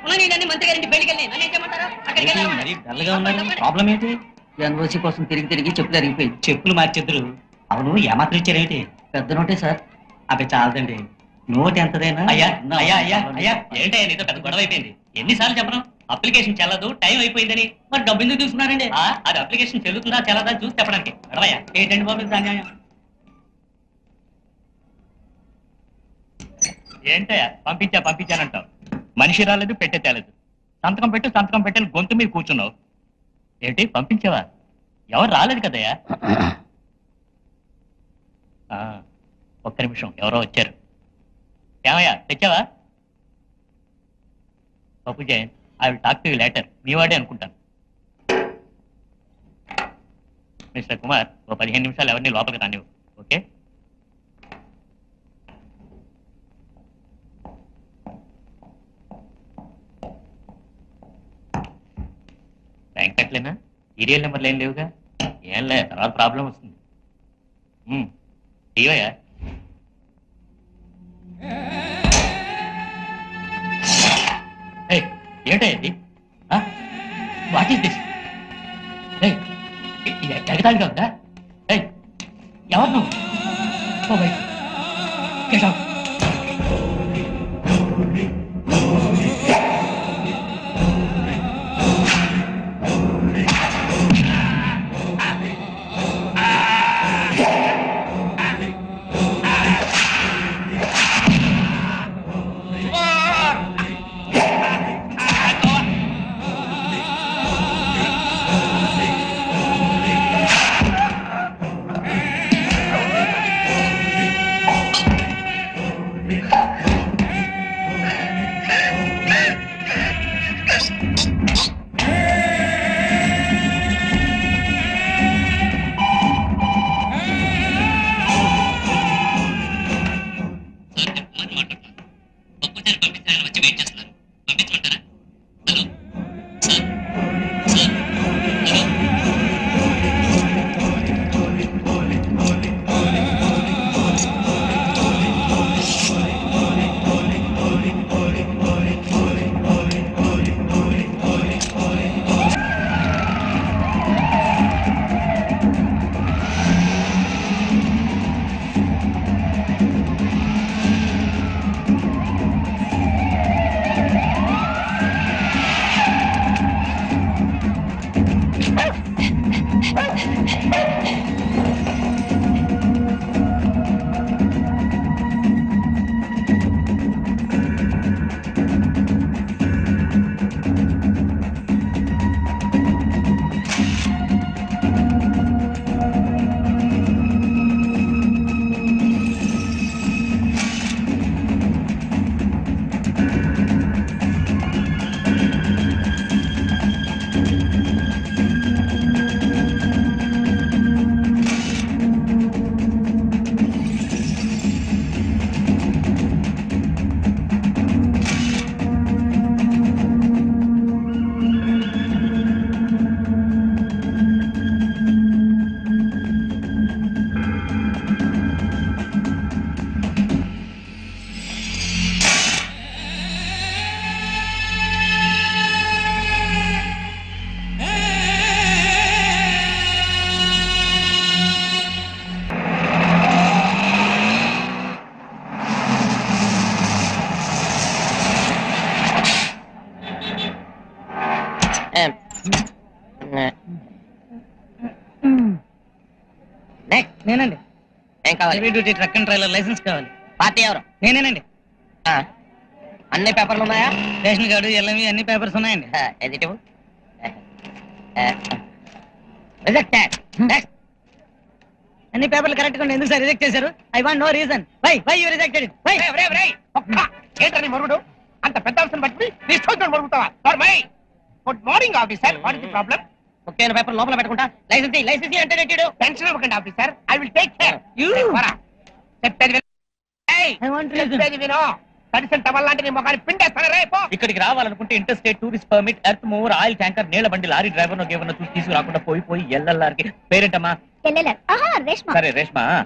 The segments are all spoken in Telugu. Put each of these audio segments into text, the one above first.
ఉన్న నేను మంత్రి గారింటి పెళ్లికి వెళ్ళి నన్ను ఏం చేయమంటారు అక్కడికి ఏంటి వెళ్ళావా? మరి డల్గా ఉన్నారు ప్రాబ్లం ఏంటి ఎన్ఓసి కోసం తిరిగి తిరిగి చెప్పు జరిగిపోయింది చెప్పులు మార్చిద్దరు అవును ఏమాత్రం ఇచ్చారేంటి పెద్ద నోటే సార్ అవి చాలదండి నోట్ ఎంతదైనా అయ్యా నా- అయ్యా అయ్యా నా- అయ్యా ఏంటయ్యా నీతో పెద్ద గొడవ అయిపోయింది ఎన్నిసార్లు చెప్పను అప్లికేషన్ చెల్లదు టైం అయిపోయిందని మరి డబ్బు ఎందుకు తీసుకున్నారండి ఆ, అది అప్లికేషన్ చెల్లుతుందా చెల్లదా చూసి చెప్పడానికి గొడవయ్యా ఏంటండి బాబు ఇది అన్యాయం ఏంటయ్యా పంపించా పంపించానంటావు మనిషి రాలేదు పెట్టే తేలేదు సంతకం పెట్టు సంతకం పెట్టని గొంతు మీద కూర్చున్నావు ఏంటి పంపించావా ఎవరు రాలేదు కదయ్యా ఆ, ఒక్క నిమిషం ఎవరో వచ్చారు ఏమయ్యా తెచ్చావా పప్పు Jayan I will talk to you later మీ వాడే అనుకుంటాను మిస్టర్ కుమార్ ఓ పదిహేను నిమిషాలు ఎవరిని లోపలికి రానివ్వు ఓకే బ్యాంక్ కట్టలేనా సీరియల్ నెంబర్లు ఏం లేవుగా ఏం లే తర్వాత ప్రాబ్లం వస్తుంది ఉమ్, ఇవయ్యా ఏయ్, ఏంటో ఇది వాట్ ఈస్ దిస్ ఇది ఎగతాళిగా ఉందా ఏయ్, ఎవరు నువ్వు ఓ బయట Get out. నేనండి ఏం కావాలి heavy duty truck and trailer licence కావాలి పార్టీ ఎవరు నేనేనండి ఆ, అన్ని పేపర్లు ఉన్నాయా రేషన్ కార్డు ఎల్ఎంవి అన్ని పేపర్స్ ఉన్నాయండి ఎదిటివ్ రిజెక్టెడ్ నెక్స్ట్ అన్ని పేపర్లు కరెక్ట్ గా ఎందుకు సార్ రిజెక్ట్ చేశారు I want no reason why why you rejected why ఏంటని మరుగుడు అంత పెద్ద అవసరం పట్టి తీసుకొచ్చి మరుగుతావా good morning officer what is problem ముఖ్యమైన పేపర్ లోపల పెట్టుకుంటా లైసెన్స్ లైసెన్స్ అంటే నెట్టాడు టెన్షన్ ఇవ్వకండి officer I will take care You. చెప్పేది విను. ఏయ్, I want to listen. చెప్పేది విను తడిసిన టవల్ లాంటి నీ ముఖాన్ని పిండేస్తాను రేపు ఇక్కడికి రావాలనుకుంటే inter state tourist permit earth mover oil tanker నీళ్ళ బండి లారీ డ్రైవర్ ఏమన్నా చూసి తీసుకురాకుండా పోయి పోయి ఎల్లల్లారికి పేరేంటమ్మా ఎల్లెలర్ ఆహా రేష్మ సరే Reshma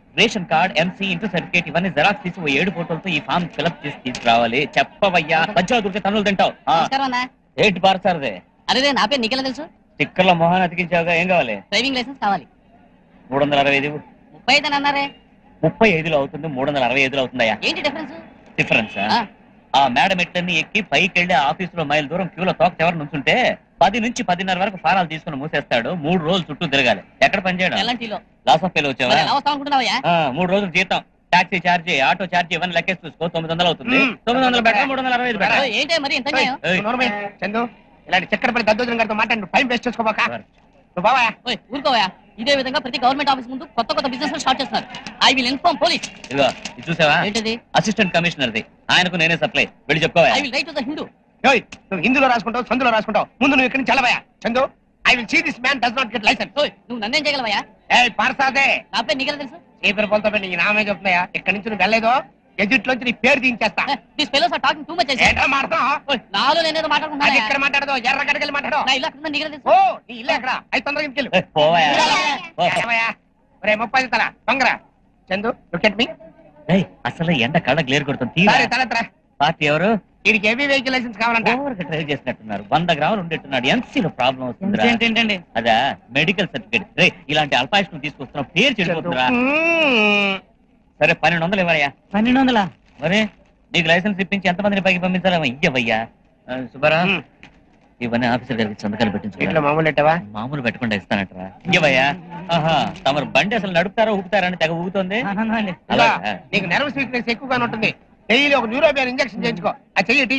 ration card MC inter certificate ఇవన్నీ జెరాక్స్ తీసి ఓ ఏడు ఫోటోలతో ఈ ఫామ్ ఫిలప్ చేసి తీసుకురావాలి చెప్పవయ్యా మధ్యలో దొరికే తనులు తింటావు ఆ, నమస్కారం అన్న ఏంటి పారసారదే అరే నా పేరు నీకెలా తెలుసు స్టిక్కర్ల మొహాన్ని అతికించావుగా ఏం కావాలి డ్రైవింగ్ లైసెన్స్ కావాలి మూడు వందల అరవై ఐదు ముప్పై ఐదు అని అన్నారే ముప్పై ఐదులో అవుతుంది మూడు వందల అరవై ఐదులో అవుతుందయ్యా ఏంటి డిఫరెన్స్ డిఫరెన్స్ ఆ. ఆ మేడ మెట్లన్నీ ఎక్కి పైకి వెళ్ళి ఆఫీస్ లో మైల్ దూరం క్యూలో తోక ఎవరు నుంచుంటే పది నుంచి పదిన్నర వరకు ఫారాలు తీసుకుని మూసేస్తాడు మూడు రోజులు చుట్టూ తిరగాలి ఎక్కడ పని చేయడం ఎలాంటిలో లాస్ ఆఫ్ పేలు వచ్చావా మరి ఎలా వస్తాం అనుకుంటున్నావా ఆ, మూడు రోజులు జీతం టాక్సీ ఛార్జీ ఆటో ఛార్జీ ఇవన్నీ లెక్కేసి చూసుకో తొమ్మిది వందలు అవుతుంది మ్మ్. తొమ్మిది వందలు బెటర్ మూడు వందల అరవై ఐదు బెటర్ ఏంటి మరి ఎంత న్యాయం? ఏయ్. నువ్వు నోరుమూయ్. చందు ఇలాంటి చక్కెరపల్లి దద్దోజనం గారితో మాట్లాడి నువ్వు టైం వేస్ట్ చేసుకోబాక నువ్వు బావా ఓయ్ ఊరుకోవా ఇదే విధంగా ప్రతి గవర్నమెంట్ ఆఫీస్ ముందు కొత్త కొత్త బిజినెస్ స్టార్ట్ చేస్తున్నారు ఐ విల్ ఇన్ఫార్మ్ పోలీస్ ఇదిగో ఇది చూసావా ఏంటిది అసిస్టెంట్ కమిషనర్ది ఆయనకు నేనే సప్లై వెళ్ళి చెప్పుకోవా I will write to the Hindu యోయ్ నువ్వు హిందీలో రాసుకుంటావు సందులో రాసుకుంటావు ముందు నువ్వు ఇక్కడి నుంచి చల్లవయా Chandu I will see this man does not get licence ఓయ్ నువ్వు నన్నేం చేయగలవా ఏ పార్సాదే నా పేరు నీకెలా తెలుసు చీపురు పొలతో పెట్టి నీ నామే చెప్తున్నాయా ఇక్కడి నుంచి నువ్వు వెళ్ళలేదో ఎజిట్ లోంచి నీ పేరు తీయించేస్తా this fellows are talking too much ఏంటో మాట్లాడతావు నాలో నేనేదో అది మాట్లాడుకుంటున్నా ఇక్కడ మాట్లాడదు ఎర్ర గడగలు మాట్లాడు నా ఇల్లు అక్కడ నీకెలా తెలుసు ఓ నీ ఇల్లు ఎక్కడ అయితే తొందరగా ఇంటికెళ్ళు ఏయ్, పోవయ్యా. పో. ఏమయ్యా? ఒరే ముప్పై తల తొంగరా చందు లుక్ ఎట్ మీ ఏయ్, అసలు ఎండ కళ్ళ గ్లేర్ కొడుతుంది తీరా. సరే తలెత్తరా పార్టీ ఎవరు వీడికి హెవీ వెహికల్ లైసెన్స్ కావాలంట ఓవర్ గా డ్రైవ్ చేసినట్టున్నారు వంద గ్రాములు ఉండేట్టున్నాడు ఎన్సీలో ప్రాబ్లం వస్తుంది ఏంటండి అదా మెడికల్ సర్టిఫికేట్ రే ఇలాంటి అల్పాయుష్ను తీసుకొస్తున్నావు పేరు చెడిపోతుందిరా మ్మ్. సరే పన్నెండు వందలు ఇవ్వరయ్యా పన్నెండు వందలా మరి నీకు లైసెన్స్ ఇప్పించి ఎంతమందిని పైకి పంపించాలా ఇయ్యవయ్యా ఆ, సుబ్బారా మ్మ్. ఇవన్నీ ఆఫీసర్ గారికి సంతకాలు ఇట్లా పెట్టించు మామూలు ఎట్టవా మామూలు పెట్టకుండా ఇస్తానట్రా ఇయ్యవయ్యా ఆహా తమరు బండి అసలు నడుపుతారా ఊపుతారా అని తెగ ఊగుతుంది ఆనందండి అలా ఇలా నీకు నర్వస్ వీక్నెస్ ఎక్కువగా ఉంటుంది డైలీ ఒక న్యూరోబియన్ ఇంజెక్షన్ చేయించుకో అది చెయ్యటి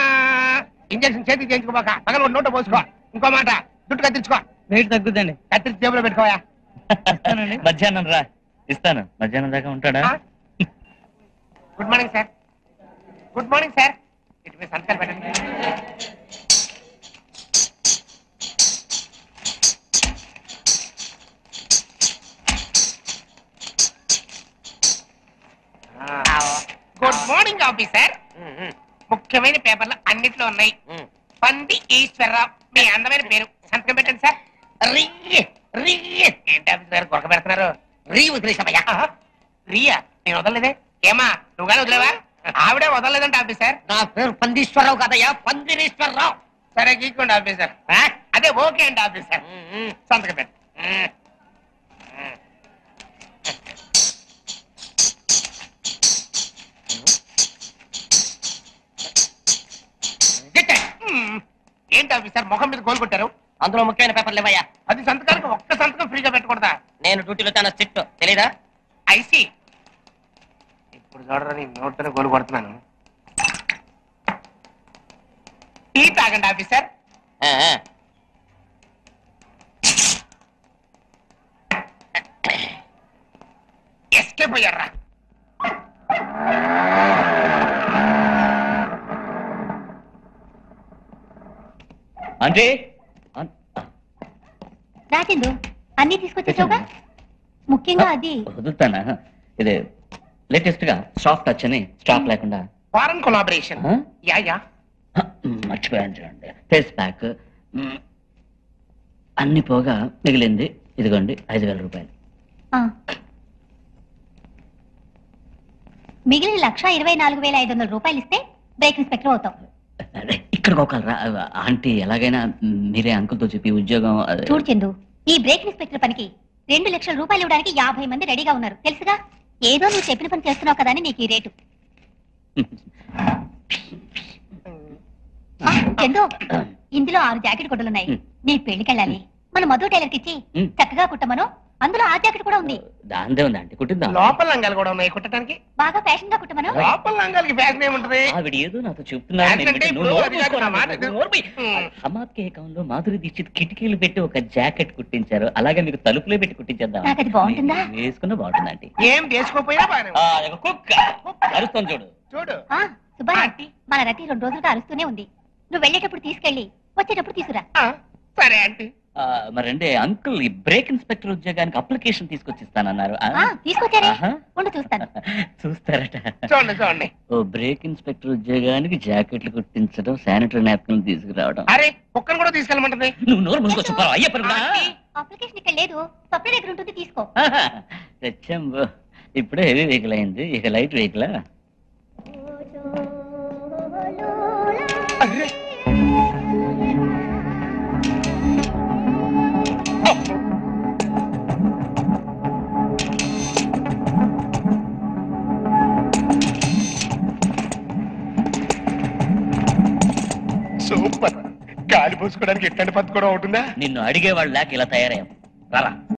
ఇంజెక్షన్ చేతికి చేయించుకోబాక పగల ఒక నోట పోసుకో ఇంకో మాట జుట్టు కత్తిరించుకో వెయిట్ తగ్గుద్దండి కత్తిరించి జేబులో పెట్టుకోయా ఇస్తానండి. మధ్యాహ్నం రా ఇస్తాను మధ్యాహ్నం దాకా ఉంటాడా good morning sir good morning sir ఇటు మీ సంతకాలు పెట్టండి గుడ్ మార్నింగ్ ఆఫీసర్ ముఖ్యమైన పేపర్లు అన్నిట్లో ఉన్నాయి పంది ఈశ్వరరావు మీ అందమైన పేరు సంతకం పెట్టండి సార్ రీ రీ ఏంటి ఆఫీసర్ కొరక పెడుతున్నారు రీ వదిలేసామయ్యా రియా నేను వదలలేదే ఏమా నువ్వు కానీ వదిలేవా ఆవిడే వదలలేదంట ఆఫీసర్ నా పేరు పందీశ్వరరావు కదయ్యా పందిరీశ్వరరావు సరే గీక్కోండి ఆఫీసర్ ఆ? అదే ఓకే అండి ఆఫీసర్ సంతకం పెట్టు Get it. మ్మ్. ఏంటి ఆఫీసర్ ముఖం మీద గోల్ కొట్టారు అందులో ముఖ్యమైన పేపర్లు ఇవ్వయ్యా అది సంతకానికి ఒక్క సంతకం ఫ్రీగా పెట్టకూడదా నేను డ్యూటీలో చాలా స్ట్రిక్ట్ తెలీదా ఐసి ఇప్పుడు చూడరా నీ నోట్తో గోలు కొడుతున్నాను టీ తాగండి ఆఫీసర్ ఆ, ఆ. ఎస్కేప్ అయ్యారా అంటే రాజేందు అన్ని తీసుకొచ్చేసావుగా ముఖ్యంగా అది వదులుతానా ఇది లేటెస్ట్ గా సాఫ్ట్ టచ్ అని స్టాప్ లేకుండా ఫారెన్ కొలాబరేషన్ ఆ? యా యా హ, మర్చిపోయాను చూడండి ఫేస్ ప్యాక్ మ్, అన్ని పోగా మిగిలింది ఇదిగోండి ఐదు వేల రూపాయలు ఆ. మిగిలిన లక్ష ఇరవై నాలుగు వేల ఐదు వందల రూపాయలు ఇస్తే బ్రేక్ ఇన్స్పెక్టర్ అవుతాం అదే, ఇక్కడికి ఒక రా ఆంటీ ఎలాగైనా మీరే అంకుల్తో చెప్పి ఉద్యోగం అదే, చూడు చందు ఈ బ్రేక్ ఇన్స్పెక్టర్ పనికి రెండు లక్షల రూపాయలు ఇవ్వడానికి యాభై మంది రెడీగా ఉన్నారు తెలుసుగా ఏదో నువ్వు చెప్పిన పని చేస్తున్నావు కదా అని నీకు ఈ రేటు ఆ, చందు ఇందులో ఆరు జాకెట్ గుడ్డలున్నాయి హ్మ్. నీ పెళ్లికెళ్ళాలి మన మధు టైలర్ కిచ్చి హ్మ్. చక్కగా కుట్టమను అందులో ఆ జాకెట్ కూడా ఉంది దాందే ఉంది ఆంటీ కుట్టిందా లోపల లంగాలు కూడా ఉన్నాయి కుట్టడానికి బాగా ఫ్యాషన్ గా కుట్టమను లోపల లంగాలకి ఫ్యాషన్ ఏముంటది ఆవిడ ఏదో నాతో చెప్తున్నాను అంటే నేను వింటే ఇప్పుడు నువ్వు నోరు అది కాదు మూసుకోరా, నా మాట నువ్వు ఇది. నోరు మూయ్. హ్మ్. హమాకే అకౌంట్ మాధురి దీక్షిత్ కిటికీలు పెట్టి ఒక జాకెట్ కుట్టించారు అలాగే మీకు తలుపులే పెట్టి కుట్టించేద్దాం నాకు అది బాగుంటుందా? మీరు వేసుకున్న బాగుంటుంది ఆంటీ ఏం వేసుకోపోయినా బాగానే ఆ, ఉంది. ఒక కుక్క అరుస్తాను చూడు చూడు ఆ, సుబ్బారావు ఆంటీ. మన రతి రెండు రోజులుగా అరుస్తూనే ఉంది నువ్వు వెళ్ళేటప్పుడు తీసుకెళ్ళి వచ్చేటప్పుడు తీసుకురా ఆ, సరే ఆంటీ ఆ, మరండి అంకుల్ ఈ బ్రేక్ ఇన్స్పెక్టర్ ఉద్యోగానికి అప్లికేషన్ తీసుకొచ్చి ఇస్తానన్నారు ఆ? ఆ, తీసుకొచ్చారే ఆహా. ఉండు చూస్తాను చూస్తారట చూడండి చూడండి ఓ బ్రేక్ ఇన్స్పెక్టర్ ఉద్యోగానికి జాకెట్లు కుట్టించడం శానిటరీ నాప్కిన్ తీసుకురావడం అరే కుక్కను కూడా తీసుకెళ్ళమంటుంది నువ్వు నోరు మూసుకో చెప్పావు అయ్యప్ప కూడా అప్లికేషన్ ఇక్కడ లేదు స్వప్న దగ్గర ఉంటుంది తీసుకో తెచ్చాం ఇప్పుడే హెవీ వెహికల్ అయింది ఇక లైట్ వెహికల్ అర్రే సూపర్ గాలి పోసుకోవడానికి ఎట్లాంటి పద్ధతి కూడా ఉంటుందా నిన్ను అడిగేవాళ్ళు లేక ఇలా తయారయ్యాం రారా